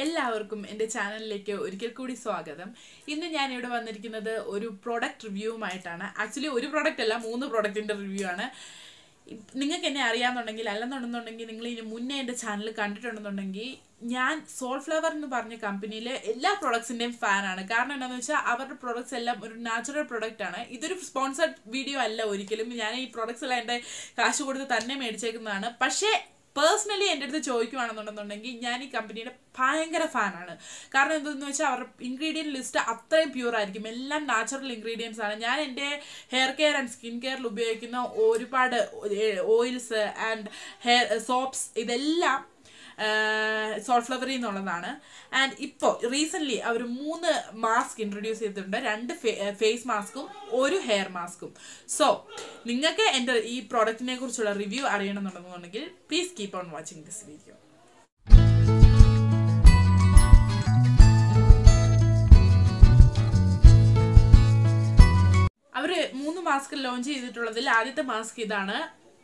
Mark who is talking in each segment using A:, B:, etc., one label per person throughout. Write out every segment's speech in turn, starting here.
A: എല്ലാവർക്കും എൻ്റെ ചാനലിലേക്ക് ഒരിക്കൽ കൂടി സ്വാഗതം ഇന്ന് ഞാൻ ഇവിടെ വന്നിരിക്കുന്നത് ഒരു പ്രോഡക്റ്റ് റിവ്യൂവുമായിട്ടാണ് ആക്ച്വലി ഒരു പ്രോഡക്റ്റ് അല്ല മൂന്ന് പ്രോഡക്റ്റിൻ്റെ റിവ്യൂ ആണ് നിങ്ങൾക്ക് എന്നെ അറിയാമെന്നുണ്ടെങ്കിൽ അല്ലെന്നുണ്ടെന്നുണ്ടെങ്കിൽ നിങ്ങൾ ഇതിന് മുന്നേ എൻ്റെ ചാനൽ കണ്ടിട്ടുണ്ടെന്നുണ്ടെങ്കിൽ ഞാൻ സോൾ ഫ്ലവർ എന്ന് പറഞ്ഞ കമ്പനിയിലെ എല്ലാ പ്രൊഡക്ട്സിൻ്റെയും ഫാനാണ് കാരണം എന്താണെന്ന് വെച്ചാൽ അവരുടെ പ്രൊഡക്ട്സ് എല്ലാം ഒരു നാച്ചുറൽ പ്രൊഡക്റ്റ് ആണ് ഇതൊരു സ്പോൺസർഡ് വീഡിയോ അല്ല ഒരിക്കലും ഞാൻ ഈ പ്രൊഡക്ട്സ് എല്ലാം എൻ്റെ കാശ് കൊടുത്ത് തന്നെ മേടിച്ചേക്കുന്നതാണ് പക്ഷേ പേഴ്സണലി എൻ്റെ അടുത്ത് ചോദിക്കുവാണെന്നുണ്ടെന്നുണ്ടെങ്കിൽ ഞാൻ ഈ കമ്പനിയുടെ ഭയങ്കര ഫാനാണ് കാരണം എന്തെന്ന് വെച്ചാൽ അവരുടെ ഇൻഗ്രീഡിയൻറ്റ് ലിസ്റ്റ് അത്രയും പ്യൂർ ആയിരിക്കും എല്ലാം നാച്ചുറൽ ഇൻഗ്രീഡിയൻസ് ആണ് ഞാൻ എൻ്റെ ഹെയർ കെയർ ആൻഡ് സ്കിൻ കെയറിൽ ഉപയോഗിക്കുന്ന ഒരുപാട് ഓയിൽസ് ആൻഡ് ഹെയർ സോപ്സ് ഇതെല്ലാം സോൾഫ്ലവറി എന്നുള്ളതാണ് ആൻഡ് ഇപ്പോൾ റീസെൻ്റ്ലി അവർ മൂന്ന് മാസ്ക് ഇൻട്രൊഡ്യൂസ് ചെയ്തിട്ടുണ്ട് രണ്ട് ഫേസ് മാസ്കും ഒരു ഹെയർ മാസ്കും സോ നിങ്ങൾക്ക് എൻ്റെ ഈ പ്രോഡക്റ്റിനെ കുറിച്ചുള്ള റിവ്യൂ അറിയണമെന്നുണ്ടെന്നുണ്ടെങ്കിൽ please keep on watching this video അവർ മൂന്ന് മാസ്ക് ലോഞ്ച് ചെയ്തിട്ടുള്ളതിൽ ആദ്യത്തെ മാസ്ക് ഇതാണ്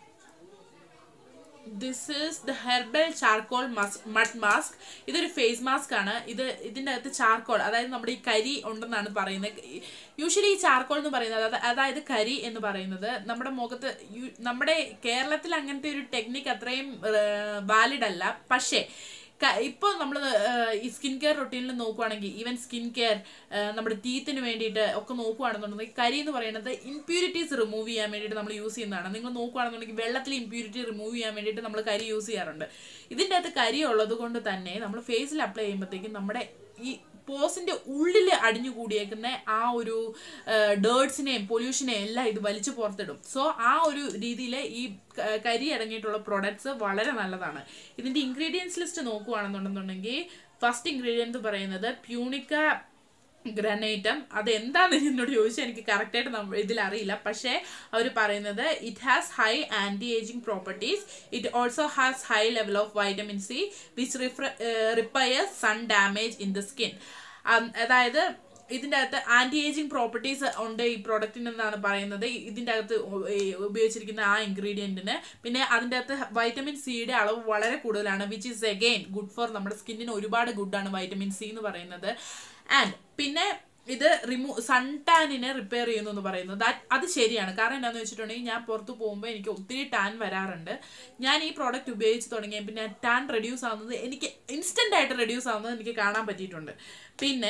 A: this is the herbal charcoal mud mask ഇതൊരു ഫേസ് മാസ്ക് ആണ് ഇത് ഇതിൻ്റെ അകത്ത് ചാർക്കോൾ അതായത് നമ്മുടെ ഈ കരി ഉണ്ടെന്നാണ് പറയുന്നത് യൂഷ്വലി ഈ ചാർക്കോൾ എന്ന് പറയുന്നത് അതായത് കരി എന്ന് പറയുന്നത് നമ്മുടെ മുഖത്ത് നമ്മുടെ കേരളത്തിൽ അങ്ങനത്തെ ഒരു ടെക്നിക്ക് അത്രയും വാലിഡ് അല്ല പക്ഷേ ഇപ്പോൾ നമ്മൾ ഈ സ്കിൻ കെയർ റൊട്ടീനിൽ നോക്കുവാണെങ്കിൽ ഈവൻ സ്കിൻ കെയർ നമ്മുടെ ടീത്തിന് വേണ്ടിയിട്ട് ഒക്കെ നോക്കുവാണെന്നുണ്ടെങ്കിൽ കരി എന്ന് പറയുന്നത് ഇംപ്യൂരിറ്റീസ് റിമൂവ് ചെയ്യാൻ വേണ്ടിയിട്ട് നമ്മൾ യൂസ് ചെയ്യുന്നതാണ് നിങ്ങൾ നോക്കുവാണെന്നുണ്ടെങ്കിൽ വെള്ളത്തിൽ ഇംപ്യൂരിറ്റി റിമൂവ് ചെയ്യാൻ വേണ്ടിയിട്ട് നമ്മൾ കരി യൂസ് ചെയ്യാറുണ്ട് ഇതിൻ്റെ അകത്ത് കരി ഉള്ളത് കൊണ്ട് തന്നെ നമ്മൾ ഫേസിൽ അപ്ലൈ ചെയ്യുമ്പോഴത്തേക്കും നമ്മുടെ ഈ പോസിന്റെ ഉള്ളിൽ അടിഞ്ഞു കൂടിയേക്കുന്ന ആ ഒരു ഡേർട്സിനെയും പൊല്യൂഷനെയും എല്ലാം ഇത് വലിച്ചു പുറത്തിടും സോ ആ ഒരു രീതിയിൽ ഈ കരി അടങ്ങിയിട്ടുള്ള പ്രൊഡക്ട്സ് വളരെ നല്ലതാണ് ഇതിന്റെ ഇൻഗ്രീഡിയൻസ് ലിസ്റ്റ് നോക്കുകയാണെന്നുണ്ടെന്നുണ്ടെങ്കിൽ ഫസ്റ്റ് ഇൻഗ്രീഡിയൻറ്റ് പറയുന്നത് പ്യൂണിക്ക ഗ്രനൈറ്റം അത് എന്താണെന്ന് എന്നോട് ചോദിച്ചാൽ എനിക്ക് കറക്റ്റായിട്ട് നമ്മൾ ഇതിൽ അറിയില്ല പക്ഷേ അവർ പറയുന്നത് it has high anti ageing properties it also has high level of vitamin C which റിഫ്ര repairs sun damage in the skin അതായത് ഇതിൻ്റെ അകത്ത് ആൻറ്റി ഏജിങ് പ്രോപ്പർട്ടീസ് ഉണ്ട് ഈ പ്രോഡക്റ്റിന് എന്നാണ് പറയുന്നത് ഇതിൻ്റെ അകത്ത് ഉപയോഗിച്ചിരിക്കുന്ന ആ ഇൻഗ്രീഡിയൻറ്റിന് പിന്നെ അതിൻ്റെ അകത്ത് വൈറ്റമിൻ സിയുടെ അളവ് വളരെ കൂടുതലാണ് which is again good for നമ്മുടെ സ്കിന്നിന് ഒരുപാട് ഗുഡാണ് വൈറ്റമിൻ സി എന്ന് പറയുന്നത് ആൻഡ് പിന്നെ ഇത് റിമൂ സൺ ടാനിനെ റിപ്പയർ ചെയ്യുന്നു എന്ന് പറയുന്നത് അത് ശരിയാണ് കാരണം എന്താണെന്ന് വെച്ചിട്ടുണ്ടെങ്കിൽ ഞാൻ പുറത്ത് പോകുമ്പോൾ എനിക്ക് ഒത്തിരി ടാൻ വരാറുണ്ട് ഞാൻ ഈ പ്രോഡക്റ്റ് ഉപയോഗിച്ച് തുടങ്ങിയ പിന്നെ ടാൻ റെഡ്യൂസ് ആവുന്നത് എനിക്ക് ഇൻസ്റ്റൻ്റ് ആയിട്ട് റെഡ്യൂസ് ആവുന്നത് എനിക്ക് കാണാൻ പറ്റിയിട്ടുണ്ട് പിന്നെ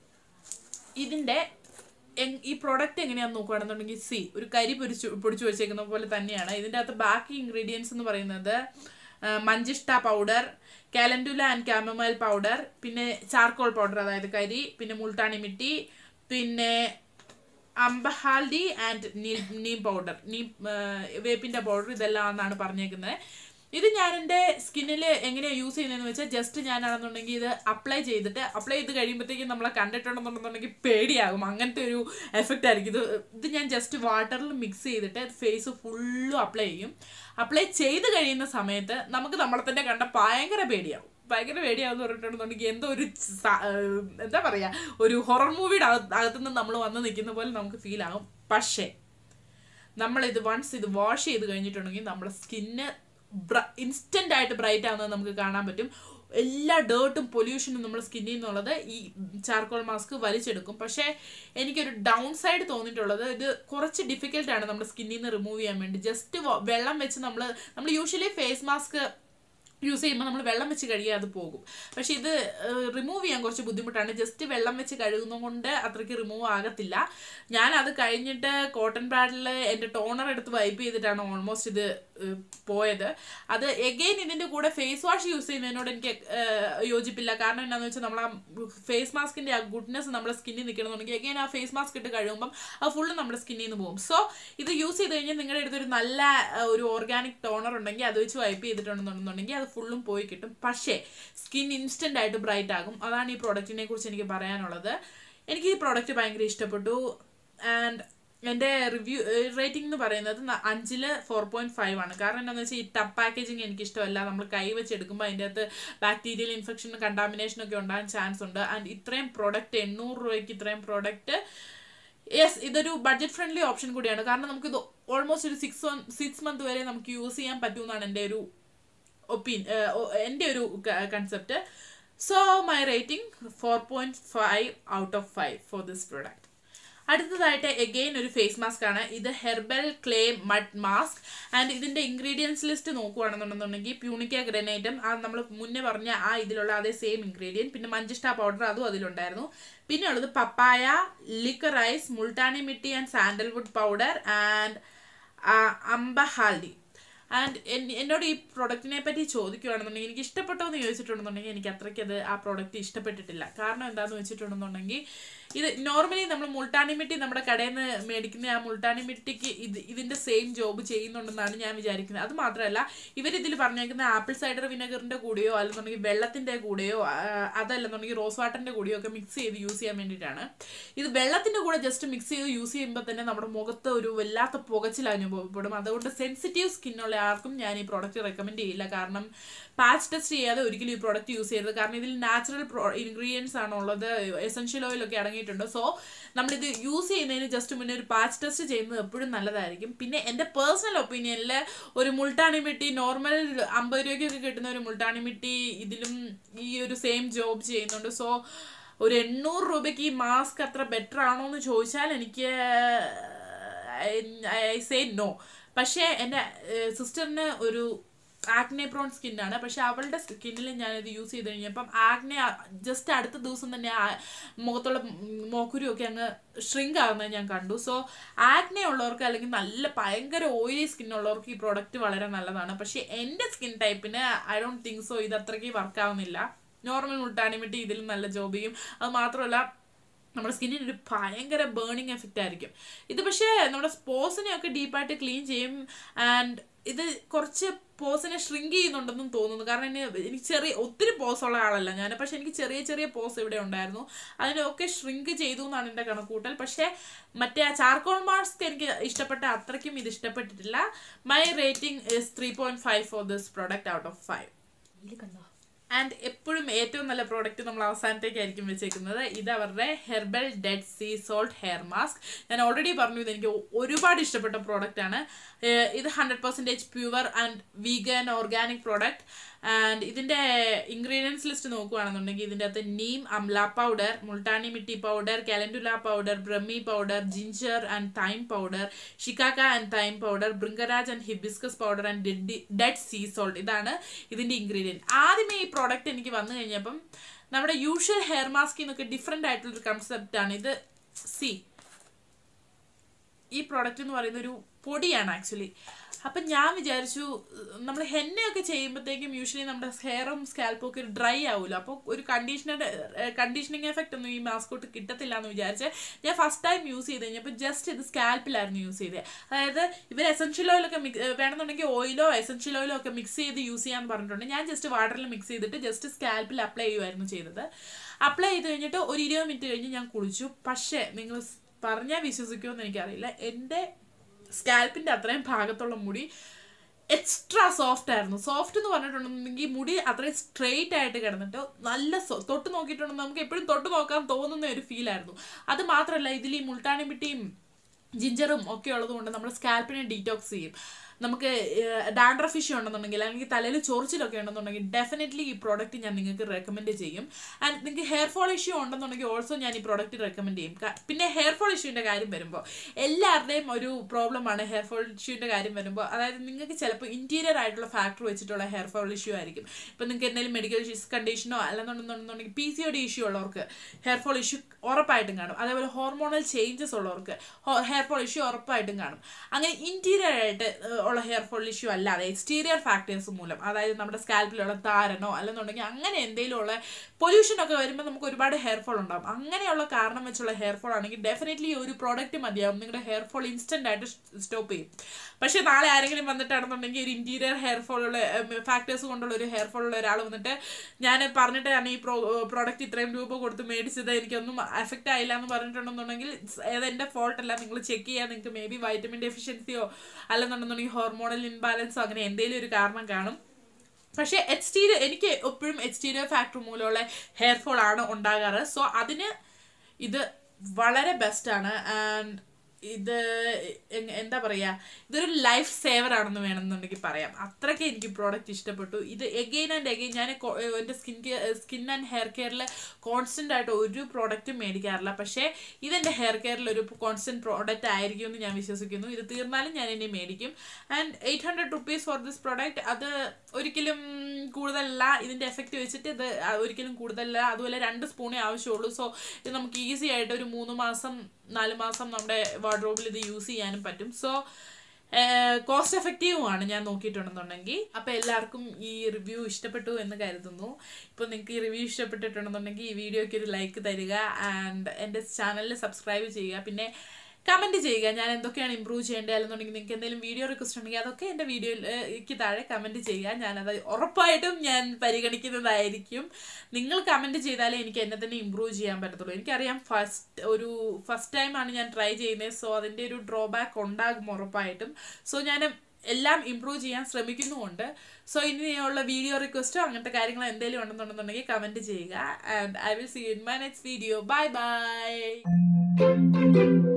A: ഇതിൻ്റെ ഈ പ്രോഡക്റ്റ് എങ്ങനെയാണെന്ന് നോക്കുകയാണെന്നുണ്ടെങ്കിൽ സി ഒരു കരി പൊരിച്ചു പൊടിച്ചു വെച്ചേക്കുന്ന പോലെ തന്നെയാണ് ഇതിൻ്റെ അകത്ത് ബാക്കി ഇൻഗ്രീഡിയൻസ് എന്ന് പറയുന്നത് manjistha powder calendula and chamomile powder പിന്നെ ചാർക്കോൾ പൗഡർ അതായത് കരി പിന്നെ മുൾട്ടാണി മിട്ടി പിന്നെ അംബഹാൽഡി ആൻഡ് നീം പൗഡർ നീം വേപ്പിൻ്റെ പൗഡർ ഇതെല്ലാം എന്നാണ് പറഞ്ഞേക്കുന്നത് ഇത് ഞാൻ എൻ്റെ സ്കിന്നിൽ എങ്ങനെയാണ് യൂസ് ചെയ്യുന്നതെന്ന് വെച്ചാൽ ജസ്റ്റ് ഞാനാണെന്നുണ്ടെങ്കിൽ ഇത് അപ്ലൈ ചെയ്തിട്ട് അപ്ലൈ ചെയ്ത് കഴിയുമ്പോഴത്തേക്കും നമ്മളെ കണ്ടിട്ടുണ്ടെന്നുണ്ടെന്നുണ്ടെങ്കിൽ പേടിയാകും അങ്ങനത്തെ ഒരു എഫക്റ്റ് ആയിരിക്കും ഇത് ഇത് ഞാൻ ജസ്റ്റ് വാട്ടറിൽ മിക്സ് ചെയ്തിട്ട് ഫേസ് ഫുള്ളും അപ്ലൈ ചെയ്യും അപ്ലൈ ചെയ്ത് കഴിയുന്ന സമയത്ത് നമുക്ക് നമ്മളെ തന്നെ കണ്ട ഭയങ്കര പേടിയാവും ഭയങ്കര പേടിയാവുന്ന പറഞ്ഞിട്ടുണ്ടെന്നുണ്ടെങ്കിൽ എന്തോ ഒരു എന്താ പറയുക ഒരു ഹൊറർ മൂവിയുടെ അകത്തുനിന്ന് നമ്മൾ വന്ന് നിൽക്കുന്ന പോലെ നമുക്ക് ഫീൽ ആകും പക്ഷേ നമ്മളിത് വൺസ് ഇത് വാഷ് ചെയ്ത് കഴിഞ്ഞിട്ടുണ്ടെങ്കിൽ നമ്മുടെ സ്കിന്ന് ഇൻസ്റ്റൻ്റ് ആയിട്ട് ബ്രൈറ്റ് ആവുന്നത് നമുക്ക് കാണാൻ പറ്റും എല്ലാ ഡേർട്ടും പൊല്യൂഷനും നമ്മുടെ സ്കിന്നിൽ നിന്നുള്ളത് ഈ ചാർക്കോൾ മാസ്ക് വലിച്ചെടുക്കും പക്ഷേ എനിക്കൊരു ഡൗൺ സൈഡ് തോന്നിയിട്ടുള്ളത് ഇത് കുറച്ച് ഡിഫിക്കൽട്ടാണ് നമ്മുടെ സ്കിന്നിൽ നിന്ന് റിമൂവ് ചെയ്യാൻ വേണ്ടി ജസ്റ്റ് വെള്ളം വെച്ച് നമ്മൾ നമ്മൾ യൂഷ്വലി ഫേസ് മാസ്ക് യൂസ് ചെയ്യുമ്പോൾ നമ്മൾ വെള്ളം വെച്ച് കഴുകിയാൽ അത് പോകും പക്ഷെ ഇത് റിമൂവ് ചെയ്യാൻ കുറച്ച് ബുദ്ധിമുട്ടാണ് ജസ്റ്റ് വെള്ളം വെച്ച് കഴുകുന്നത് കൊണ്ട് അത്രയ്ക്ക് റിമൂവ് ആകത്തില്ല ഞാൻ അത് കഴിഞ്ഞിട്ട് കോട്ടൺ പാഡിൽ എൻ്റെ ടോണർ എടുത്ത് വൈപ്പ് ചെയ്തിട്ടാണ് ഓൾമോസ്റ്റ് ഇത് പോയത് അത് എഗെയിൻ ഇതിൻ്റെ കൂടെ ഫേസ് വാഷ് യൂസ് ചെയ്യുന്നതിനോട് എനിക്ക് യോജിപ്പില്ല കാരണം എന്താണെന്ന് വെച്ചാൽ നമ്മൾ ആ ഫേസ് മാസ്കിൻ്റെ ആ ഗുഡ്നെസ് നമ്മുടെ സ്കിന്നിൽ നിൽക്കണമെന്നുണ്ടെങ്കിൽ എഗെയിൻ ആ ഫേസ് മാസ്ക് ഇട്ട് കഴിയുമ്പം അത് ഫുള്ള് നമ്മുടെ സ്കിന്നിൽ നിന്ന് പോകും സോ ഇത് യൂസ് ചെയ്ത് കഴിഞ്ഞാൽ നിങ്ങളുടെ അടുത്തൊരു നല്ല ഒരു ഓർഗാനിക് ടോണർ ഉണ്ടെങ്കിൽ അത് വെച്ച് വൈപ്പ് ചെയ്തിട്ടുണ്ടെന്നുണ്ടെന്നുണ്ടെങ്കിൽ അത് ഫുള്ളും പോയി കിട്ടും പക്ഷേ സ്കിൻ ഇൻസ്റ്റൻ്റ് ആയിട്ട് ബ്രൈറ്റ് ആകും അതാണ് ഈ പ്രോഡക്റ്റിനെ കുറിച്ച് എനിക്ക് പറയാനുള്ളത് എനിക്ക് ഈ പ്രോഡക്റ്റ് ഭയങ്കര ഇഷ്ടപ്പെട്ടു ആൻഡ് എൻ്റെ റിവ്യൂ റേറ്റിംഗ് എന്ന് പറയുന്നത് അഞ്ചിൽ ഫോർ പോയിന്റ് ഫൈവ് ആണ് കാരണം എന്താണെന്ന് വെച്ചാൽ ഈ ടപ്പ് പാക്കേജിങ് എനിക്ക് ഇഷ്ടമല്ല നമ്മൾ കൈ വെച്ച് എടുക്കുമ്പോൾ അതിൻ്റെ അകത്ത് ബാക്ടീരിയൽ ഇൻഫെക്ഷനും കണ്ടാമിനേഷനും ഒക്കെ ഉണ്ടാകാൻ ചാൻസ് ഉണ്ട് ആൻഡ് ഇത്രയും പ്രോഡക്റ്റ് എണ്ണൂറ് രൂപയ്ക്ക് ഇത്രയും പ്രോഡക്റ്റ് യെസ് ഇതൊരു ബഡ്ജറ്റ് ഫ്രണ്ട്ലി ഓപ്ഷൻ കൂടിയാണ് കാരണം നമുക്കിത് ഓൾമോസ്റ്റ് ഒരു സിക്സ് സിക്സ് മന്ത് വരെ നമുക്ക് യൂസ് ചെയ്യാൻ പറ്റുമെന്നാണ് എൻ്റെ ഒരു ഒപ്പീൻ എൻ്റെ ഒരു concept so my rating four point five out of five for this product അടുത്തതായിട്ട് എഗെയിൻ ഒരു ഫേസ് മാസ്ക് ആണ് ഇത് herbal clay mud mask and ഇതിന്റെ ഇൻഗ്രീഡിയൻസ് ലിസ്റ്റ് നോക്കുകയാണെന്നുണ്ടെന്നുണ്ടെങ്കിൽ പ്യൂണിക്ക ഗ്രനേറ്റും ആ നമ്മൾ മുന്നേ പറഞ്ഞ ആ ഇതിലുള്ള അതേ സെയിം ഇൻഗ്രീഡിയൻറ്റ് പിന്നെ മഞ്ചിഷ്ട പൗഡർ അതും അതിലുണ്ടായിരുന്നു പിന്നെ ഉള്ളത് papaya liquor rice multani mitti and sandalwood powder and amba haldi and എന്നോട് ഈ പ്രൊഡക്റ്റിനെ പറ്റി ചോദിക്കുകയാണെന്നുണ്ടെങ്കിൽ എനിക്ക് ഇഷ്ടപ്പെട്ടോ എന്ന് ചോദിച്ചിട്ടുണ്ടെന്നുണ്ടെങ്കിൽ എനിക്ക് അത്രയ്ക്ക് അത് ആ പ്രോഡക്റ്റ് ഇഷ്ടപ്പെട്ടിട്ടില്ല കാരണം എന്താണെന്ന് വെച്ചിട്ടുണ്ടെന്നുണ്ടെങ്കിൽ ഇത് നോർമലി നമ്മൾ മുൾട്ടാനി മിട്ടി നമ്മുടെ കടയിൽ നിന്ന് മേടിക്കുന്ന ആ മുൾട്ടാനി മിട്ടിക്ക് ഇത് ഇതിൻ്റെ സെയിം ജോബ് ചെയ്യുന്നുണ്ടെന്നാണ് ഞാൻ വിചാരിക്കുന്നത് അത് മാത്രമല്ല ഇവരിതിൽ പറഞ്ഞേക്കുന്ന ആപ്പിൾ സൈഡർ വിനെഗറിൻ്റെ കൂടെയോ അല്ലെന്നുണ്ടെങ്കിൽ വെള്ളത്തിൻ്റെ കൂടെയോ ആ, അതല്ലെന്നുണ്ടെങ്കിൽ റോസ് വാട്ടറിൻ്റെ കൂടെയോ ഒക്കെ മിക്സ് ചെയ്ത് യൂസ് ചെയ്യാൻ വേണ്ടിയിട്ടാണ് ഇത് വെള്ളത്തിൻ്റെ കൂടെ ജസ്റ്റ് മിക്സ് ചെയ്ത് യൂസ് ചെയ്യുമ്പോൾ തന്നെ നമ്മുടെ മുഖത്ത് ഒരു വല്ലാത്ത പുകച്ചിൽ അനുഭവപ്പെടും അതുകൊണ്ട് സെൻസിറ്റീവ് സ്കിന്നുള്ള ആർക്കും ഞാൻ ഈ പ്രോഡക്റ്റ് റെക്കമെൻഡ് ചെയ്യില്ല കാരണം പാച്ച് ടെസ്റ്റ് ചെയ്യാതെ ഒരിക്കലും ഈ പ്രോഡക്റ്റ് യൂസ് ചെയ്യരുത് കാരണം ഇതിൽ നാച്ചുറൽ പ്രോ ഇൻഗ്രീഡിയൻസ് ആണുള്ളത് എസെൻഷ്യൽ ഓയിലൊക്കെ അടങ്ങിയിട്ടുണ്ട് സോ നമ്മളിത് യൂസ് ചെയ്യുന്നതിന് ജസ്റ്റ് മുന്നേ ഒരു പാച്ച് ടെസ്റ്റ് ചെയ്യുന്നത് എപ്പോഴും നല്ലതായിരിക്കും പിന്നെ എൻ്റെ പേഴ്സണൽ ഒപ്പീനിയനിൽ ഒരു മുൾട്ടാണി മിട്ടി നോർമൽ അമ്പത് രൂപയ്ക്കൊക്കെ കിട്ടുന്ന ഒരു മുൾട്ടാണി മിട്ടി ഇതിലും ഈ ഒരു സെയിം ജോബ് ചെയ്യുന്നുണ്ട് സോ ഒരു എണ്ണൂറ് രൂപയ്ക്ക് ഈ മാസ്ക് അത്ര ബെറ്റർ ആണോ എന്ന് ചോദിച്ചാൽ എനിക്ക് ഐ സേ നോ പക്ഷേ എൻ്റെ സിസ്റ്ററിന് ഒരു ആക്നെ പ്രോൺ സ്കിന്നാണ് പക്ഷെ അവളുടെ സ്കിന്നിൽ ഞാനിത് യൂസ് ചെയ്ത് കഴിഞ്ഞപ്പം ആക്നെ ജസ്റ്റ് അടുത്ത ദിവസം തന്നെ ആ മുഖത്തുള്ള മോക്കുരുമൊക്കെ അങ്ങ് ഷ്രിങ്ക് ആകുന്നത് ഞാൻ കണ്ടു സോ ആക്നെ ഉള്ളവർക്ക് അല്ലെങ്കിൽ നല്ല ഭയങ്കര ഓയിലി സ്കിൻ ഉള്ളവർക്ക് ഈ പ്രോഡക്റ്റ് വളരെ നല്ലതാണ് പക്ഷേ എൻ്റെ സ്കിൻ ടൈപ്പിന് ഐ ഡോണ്ട് തിങ്ക് സോ ഇത് അത്രയ്ക്ക് വർക്ക് ആവുന്നില്ല നോർമൽ മുട്ടാനിമിട്ടി ഇതിലും നല്ല ജോബ് ചെയ്യും അത് മാത്രമല്ല നമ്മുടെ സ്കിന്നിന് ഒരു ഭയങ്കര ബേണിങ് എഫക്റ്റ് ആയിരിക്കും ഇത് പക്ഷേ നമ്മുടെ സ്പോസിനെ ഒക്കെ ഡീപ്പായിട്ട് ക്ലീൻ ചെയ്യും ആൻഡ് ഇത് കുറച്ച് പോസിനെ ഷ്രിങ്ക് ചെയ്യുന്നുണ്ടെന്നും തോന്നുന്നു കാരണം എന്നെ എനിക്ക് ചെറിയ ഒത്തിരി പോസ് ഉള്ള ആളല്ല ഞാൻ പക്ഷെ എനിക്ക് ചെറിയ ചെറിയ പോസ് ഇവിടെ ഉണ്ടായിരുന്നു അതിനൊക്കെ ഷ്രിങ്ക് ചെയ്തു എന്നാണ് എൻ്റെ കണക്കൂട്ടൽ പക്ഷേ മറ്റേ ആ ചാർക്കോൾ മാസ്ക് എനിക്ക് ഇഷ്ടപ്പെട്ട അത്രയ്ക്കും ഇത് ഇഷ്ടപ്പെട്ടിട്ടില്ല my rating is three point five for this product out of five
B: കണ്ടോ
A: ആൻഡ് എപ്പോഴും ഏറ്റവും നല്ല പ്രോഡക്റ്റ് നമ്മൾ അവസാനത്തേക്കായിരിക്കും വെച്ചേക്കുന്നത് ഇത് അവരുടെ herbal dead sea salt hair mask ഞാൻ ഓൾറെഡി പറഞ്ഞു ഇത് എനിക്ക് ഒരുപാട് ഇഷ്ടപ്പെട്ട പ്രോഡക്റ്റ് ആണ് ഏഹ് ഇത് hundred percentage pure and vegan organic product and ഇതിൻ്റെ ഇൻഗ്രീഡിയൻസ് ലിസ്റ്റ് നോക്കുകയാണെന്നുണ്ടെങ്കിൽ ഇതിൻ്റെ അകത്ത് neem amla powder multani mitti powder calendula powder brahmi powder ginger and thyme powder shikakai and thyme powder bhringraj and hibiscus powder and dead sea salt ഇതാണ് ഇതിൻ്റെ ഇൻഗ്രീഡിയൻറ്റ് ആദ്യമേ ഈ പ്രോഡക്റ്റ് എനിക്ക് വന്നു കഴിഞ്ഞപ്പം നമ്മുടെ യൂഷ്വൽ ഹെയർ മാസ്കിൽ നിന്നൊക്കെ ഡിഫറെൻ്റ് ആയിട്ടുള്ളൊരു കൺസെപ്റ്റാണ് ഇത് സി ഈ പ്രോഡക്റ്റ് എന്ന് പറയുന്ന ഒരു പൊടിയാണ് ആക്ച്വലി അപ്പം ഞാൻ വിചാരിച്ചു നമ്മൾ ഹെന്നയൊക്കെ ചെയ്യുമ്പോഴത്തേക്കും യൂഷ്വലി നമ്മുടെ ഹെയറും സ്കാൽപ്പും ഒക്കെ ഒരു ഡ്രൈ ആവുമല്ലോ അപ്പോൾ ഒരു കണ്ടീഷണർ കണ്ടീഷനിങ് എഫക്റ്റ് ഒന്നും ഈ മാസ്ക് തൊട്ട് കിട്ടത്തില്ല എന്ന് വിചാരിച്ച് ഞാൻ ഫസ്റ്റ് ടൈം യൂസ് ചെയ്ത് കഴിഞ്ഞപ്പോൾ ജസ്റ്റ് ഇത് സ്കാൽപ്പിലായിരുന്നു യൂസ് ചെയ്തത് അതായത് ഇവർ എസെൻഷ്യൽ ഓയിലൊക്കെ മിക്സ് വേണമെന്നുണ്ടെങ്കിൽ ഓയിലോ എസെൻഷ്യൽ ഓയിലോ ഒക്കെ മിക്സ് ചെയ്ത് യൂസ് ചെയ്യാന്ന് പറഞ്ഞിട്ടുണ്ട് ഞാൻ ജസ്റ്റ് വാട്ടറിൽ മിക്സ് ചെയ്തിട്ട് ജസ്റ്റ് സ്കാൽപ്പിൽ അപ്ലൈ ചെയ്യുമായിരുന്നു ചെയ്തത് അപ്ലൈ ചെയ്ത് കഴിഞ്ഞിട്ട് ഒരു ഇരുപത് മിനിറ്റ് കഴിഞ്ഞ് ഞാൻ കുളിച്ചു പക്ഷേ നിങ്ങൾ പറഞ്ഞാൽ വിശ്വസിക്കുമെന്ന് എനിക്കറിയില്ല എൻ്റെ സ്കാൽപ്പിൻ്റെ അത്രയും ഭാഗത്തുള്ള മുടി എക്സ്ട്രാ സോഫ്റ്റ് ആയിരുന്നു സോഫ്റ്റ് എന്ന് പറഞ്ഞിട്ടുണ്ടെങ്കിൽ മുടി അത്രയും സ്ട്രെയിറ്റ് ആയിട്ട് കിടന്നിട്ട് നല്ല സോ- തൊട്ട് നോക്കിയിട്ടുണ്ടെങ്കിൽ നമുക്ക് എപ്പോഴും തൊട്ട് നോക്കാൻ തോന്നുന്ന ഒരു ഫീൽ ആയിരുന്നു അത് മാത്രമല്ല ഇതിൽ ഈ മുൾട്ടാണി മിട്ടിയും ജിഞ്ചറും ഒക്കെ ഉള്ളതുകൊണ്ട് നമ്മുടെ സ്കാൽപ്പിനെ ഡീറ്റോക്സ് ചെയ്യും നമുക്ക് ഡാൻഡ്രഫ് ഇഷ്യൂ ഉണ്ടെന്നുണ്ടെങ്കിൽ അല്ലെങ്കിൽ തലയിൽ ചൊറിച്ചിലൊക്കെ ഉണ്ടെന്നുണ്ടെങ്കിൽ ഡെഫിനറ്റ്ലി ഈ പ്രോഡക്റ്റ് ഞാൻ നിങ്ങൾക്ക് റെക്കമെൻഡ് ചെയ്യും ആൻഡ് നിങ്ങൾക്ക് ഹെയർ ഫോൾ ഇഷ്യൂ ഉണ്ടെന്നുണ്ടെങ്കിൽ ഓൾസോ ഞാൻ ഈ പ്രോഡക്റ്റ് റെക്കമെൻഡ് ചെയ്യും ക- പിന്നെ ഹെയർ ഫോൾ ഇഷ്യൂവിൻ്റെ കാര്യം വരുമ്പോൾ എല്ലാവരുടെയും ഒരു പ്രോബ്ലമാണ് ഹെയർ ഫോൾ ഇഷ്യൂവിൻ്റെ കാര്യം വരുമ്പോൾ അതായത് നിങ്ങൾക്ക് ചിലപ്പോൾ ഇൻറ്റീരിയർ ആയിട്ടുള്ള ഫാക്ടർ വെച്ചിട്ടുള്ള ഹെയർ ഫോൾ ഇഷ്യൂ ആയിരിക്കും ഇപ്പം നിങ്ങൾക്ക് എന്തെങ്കിലും മെഡിക്കൽ കണ്ടീഷനോ അല്ലെന്നുണ്ടെന്നുണ്ടെങ്കിൽ P C O D issue ഉള്ളവർക്ക് ഹെയർ ഫോൾ ഇഷ്യൂ ഉറപ്പായിട്ടും കാണും അതേപോലെ ഹോർമോണൽ ചേഞ്ചസ് ഉള്ളവർക്ക് ഹെയർ ഫോൾ ഇഷ്യൂ ഉറപ്പായിട്ടും കാണും അങ്ങനെ ഇൻറ്റീരിയർ ആയിട്ട് ഏഹ്, ഉള്ള ഹെയർ ഫോൾ ഇഷ്യൂ അല്ലാതെ എക്സ്റ്റീരിയർ ഫാക്ടേഴ്സ് മൂലം അതായത് നമ്മുടെ സ്കാൽപ്പിലുള്ള താരനോ അല്ലെന്നുണ്ടെങ്കിൽ അങ്ങനെ എന്തെങ്കിലും ഉള്ള പൊല്യൂഷൻ ഒക്കെ വരുമ്പോൾ നമുക്ക് ഒരുപാട് ഹെയർ ഫോൾ ഉണ്ടാകും അങ്ങനെയുള്ള കാരണം വെച്ചുള്ള ഹെയർ ഫോൾ ആണെങ്കിൽ ഡെഫിനറ്റ്ലി ഒരു പ്രോഡക്റ്റ് മതിയാവും നിങ്ങളുടെ ഹെയർ ഫോൾ ഇൻസ്റ്റന്റ് ആയിട്ട് സ്റ്റോപ്പ് ചെയ്യും പക്ഷേ നാളെ ആരെങ്കിലും വന്നിട്ടാണെന്നുണ്ടെങ്കിൽ ഒരു ഇന്റീരിയർ ഹെയർ ഫോൾ ഉള്ള ഫാക്ടേഴ്സ് കൊണ്ടുള്ള ഒരു ഹെയർ ഫോൾ ഉള്ള ഒരാൾ വന്നിട്ട് ഞാൻ പറഞ്ഞിട്ടാണ് ഈ പ്രോ പ്രോഡക്റ്റ് ഇത്രയും രൂപ കൊടുത്ത് മേടിച്ചത് എനിക്കൊന്നും എഫക്റ്റ് ആയില്ല എന്ന് പറഞ്ഞിട്ടുണ്ടെന്നുണ്ടെങ്കിൽ അത് എൻ്റെ ഫോൾട്ട് അല്ല നിങ്ങൾ ചെക്ക് ചെയ്യാൻ നിങ്ങൾക്ക് മേ ബി വൈറ്റമിൻ ഡെഫിഷ്യൻസിയോ അല്ലെന്നുണ്ടെന്നുണ്ടെങ്കിൽ ഹോർമോണൽ ഇൻബാലൻസോ അങ്ങനെ എന്തെങ്കിലും ഒരു കാരണം കാണും പക്ഷേ എക്സ്റ്റീരിയർ എനിക്ക് എപ്പോഴും എക്സ്റ്റീരിയർ ഫാക്ടർ മൂലമുള്ള ഹെയർ ഫോൾ ആണ് ഉണ്ടാകാറ് സോ അതിന് ഇത് വളരെ ബെസ്റ്റാണ് ആൻഡ് ഇത് എങ്- എന്താ പറയുക ഇതൊരു ലൈഫ് സേവർ ആണെന്ന് വേണമെന്നുണ്ടെങ്കിൽ പറയാം അത്രയ്ക്ക് എനിക്ക് പ്രോഡക്റ്റ് ഇഷ്ടപ്പെട്ടു ഇത് എഗെയിൻ ആൻഡ് എഗെയിൻ ഞാൻ കൊ- എൻ്റെ skin care skin and hair കെയറിൽ കോൺസ്റ്റൻ്റ് ആയിട്ട് ഒരു പ്രോഡക്റ്റും മേടിക്കാറില്ല പക്ഷേ ഇതെൻ്റെ ഹെയർ കെയറിൽ ഒരു കോൺസ്റ്റൻറ്റ് പ്രോഡക്റ്റ് ആയിരിക്കും എന്ന് ഞാൻ വിശ്വസിക്കുന്നു ഇത് തീർന്നാലും ഞാൻ ഇനി മേടിക്കും and eight hundred rupees for this product അത് ഒരിക്കലും കൂടുതലല്ല ഇതിൻ്റെ എഫക്റ്റ് വെച്ചിട്ട് ഇത് ഒരിക്കലും കൂടുതലല്ല അതുപോലെ രണ്ട് സ്പൂണേ ആവശ്യമുള്ളൂ സോ ഇത് നമുക്ക് ഈസി ആയിട്ട് ഒരു മൂന്ന് മാസം നാല് മാസം നമ്മുടെ വാർഡ്രോബിൽ ഇത് യൂസ് ചെയ്യാനും പറ്റും സോ കോസ്റ്റ് എഫക്റ്റീവുമാണ് ഞാൻ നോക്കിയിട്ടുണ്ടെന്നുണ്ടെങ്കിൽ അപ്പോൾ എല്ലാവർക്കും ഈ റിവ്യൂ ഇഷ്ടപ്പെട്ടു എന്ന് കരുതുന്നു ഇപ്പോൾ നിങ്ങൾക്ക് ഈ റിവ്യൂ ഇഷ്ടപ്പെട്ടിട്ടുണ്ടെന്നുണ്ടെങ്കിൽ ഈ വീഡിയോയ്ക്ക് ഒരു ലൈക്ക് തരിക ആൻഡ് എൻ്റെ ചാനലിൽ സബ്സ്ക്രൈബ് ചെയ്യുക പിന്നെ കമൻറ്റ് ചെയ്യുക ഞാൻ എന്തൊക്കെയാണ് ഇമ്പ്രൂവ് ചെയ്യേണ്ടത് അല്ലെന്നുണ്ടെങ്കിൽ നിങ്ങൾക്ക് എന്തെങ്കിലും വീഡിയോ റിക്വസ്റ്റ് ഉണ്ടെങ്കിൽ അതൊക്കെ എൻ്റെ വീഡിയോയ്ക്ക് താഴെ കമൻറ്റ് ചെയ്യുക ഞാനത് ഉറപ്പായിട്ടും ഞാൻ പരിഗണിക്കുന്നതായിരിക്കും നിങ്ങൾ കമൻറ്റ് ചെയ്താലേ എനിക്ക് എന്നെ തന്നെ ഇമ്പ്രൂവ് ചെയ്യാൻ പറ്റത്തുള്ളൂ എനിക്കറിയാം ഫസ്റ്റ് ഒരു ഫസ്റ്റ് ടൈമാണ് ഞാൻ ട്രൈ ചെയ്യുന്നത് സോ അതിൻ്റെ ഒരു ഡ്രോബാക്ക് ഉണ്ടാകും ഉറപ്പായിട്ടും സോ ഞാൻ എല്ലാം ഇമ്പ്രൂവ് ചെയ്യാൻ ശ്രമിക്കുന്നുമുണ്ട് സോ ഇനിയുള്ള വീഡിയോ റിക്വസ്റ്റോ അങ്ങനത്തെ കാര്യങ്ങൾ എന്തെങ്കിലും ഉണ്ടെന്നുണ്ടെന്നുണ്ടെങ്കിൽ കമൻറ്റ് ചെയ്യുക and I will see in my next video bye by